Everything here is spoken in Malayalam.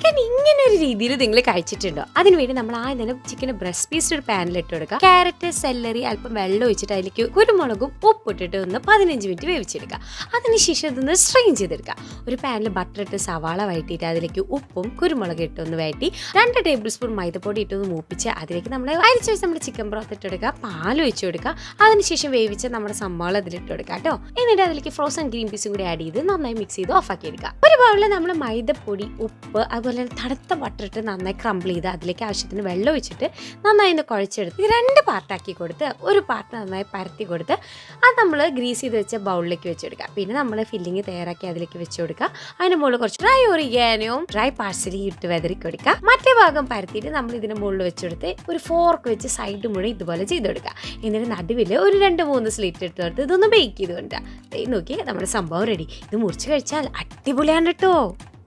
ചിക്കൻ ഇങ്ങനെ ഒരു രീതിയിൽ നിങ്ങൾ കഴിച്ചിട്ടുണ്ടോ അതിനുവേണ്ടി നമ്മൾ ആദ്യം തന്നെ ചിക്കൻ ബ്രസ്റ്റ് പീസ് ഒരു പാനിൽ ഇട്ട് കൊടുക്കുക ക്യാരറ്റ് സെല്ലറി അല്പം വെള്ളം ഒഴിച്ചിട്ട് അതിലേക്ക് കുരുമുളകും ഉപ്പിട്ടിട്ട് ഒന്ന് പതിനഞ്ച് മിനിറ്റ് വേവിച്ചെടുക്കുക അതിനുശേഷം ഇതൊന്ന് സ്ട്രെയിൻ ചെയ്തെടുക്കുക ഒരു പാനിൽ ബട്ടർ ഇട്ട് സവാള വഴറ്റിയിട്ട് അതിലേക്ക് ഉപ്പും കുരുമുളക് ഇട്ട് ഒന്ന് വഴറ്റി രണ്ട് ടേബിൾ സ്പൂൺ മൈദപ്പൊടി ഇട്ട് ഒന്ന് മൂപ്പിച്ച് അതിലേക്ക് നമ്മൾ അരിച്ച് വെച്ച് നമ്മുടെ ചിക്കൻ ബ്രോത്ത് ഇട്ട് കൊടുക്കുക പാൽ ഒഴിച്ച് കൊടുക്കുക അതിനുശേഷം വേവിച്ച നമ്മുടെ സംഭവം അതിലിട്ട് കൊടുക്കുക കേട്ടോ എന്നിട്ട് അതിലേക്ക് ഫ്രോസൺ ഗ്രീൻ പീസും കൂടി ആഡ് ചെയ്ത് നന്നായി മിക്സ് ചെയ്ത് ഓഫാക്കി എടുക്കുക ഒരു ബൗളിൽ നമ്മൾ മൈദപ്പൊടി ഉപ്പ് അതുപോലെ തന്നെ തണുത്ത ബട്ടർ ഇട്ട് നന്നായി ക്രംബിൾ ചെയ്ത് അതിലേക്ക് ആവശ്യത്തിന് വെള്ളം ഒഴിച്ചിട്ട് നന്നായി ഒന്ന് കുഴച്ചെടുത്ത് ഇത് രണ്ട് പാർട്ടാക്കി കൊടുത്ത് ഒരു പാർട്ട് നന്നായി പരത്തി കൊടുത്ത് അത് നമ്മൾ ഗ്രീസ് ചെയ്ത് വെച്ച ബൗളിലേക്ക് വെച്ചെടുക്കുക പിന്നെ നമ്മൾ ഫില്ലിങ് തയ്യാറാക്കി അതിലേക്ക് വെച്ച് കൊടുക്കുക അതിന് മുകളിൽ കുറച്ച് ഡ്രൈ ഒറിഗാനവും ഡ്രൈ പാഴ്സലി ഇട്ട് വെതറി കൊടുക്കുക മറ്റേ ഭാഗം പരത്തിയിട്ട് നമ്മൾ ഇതിന് മുകളിൽ വെച്ചെടുത്ത് ഒരു ഫോർക്ക് വെച്ച് സൈഡ് മുഴുവൻ ഇതുപോലെ ചെയ്ത് കൊടുക്കുക എന്നിട്ട് നടുവിൽ ഒരു രണ്ട് മൂന്ന് സ്ലിറ്റ് ഇട്ട് കൊടുത്ത് ഇതൊന്ന് ബേക്ക് ചെയ്ത് കൊണ്ടുവരിക ദേ നോക്കി നമ്മുടെ സംഭവം റെഡി ഇത് മുറിച്ച് കഴിച്ചാൽ അടിപൊളിയാണ് കേട്ടോ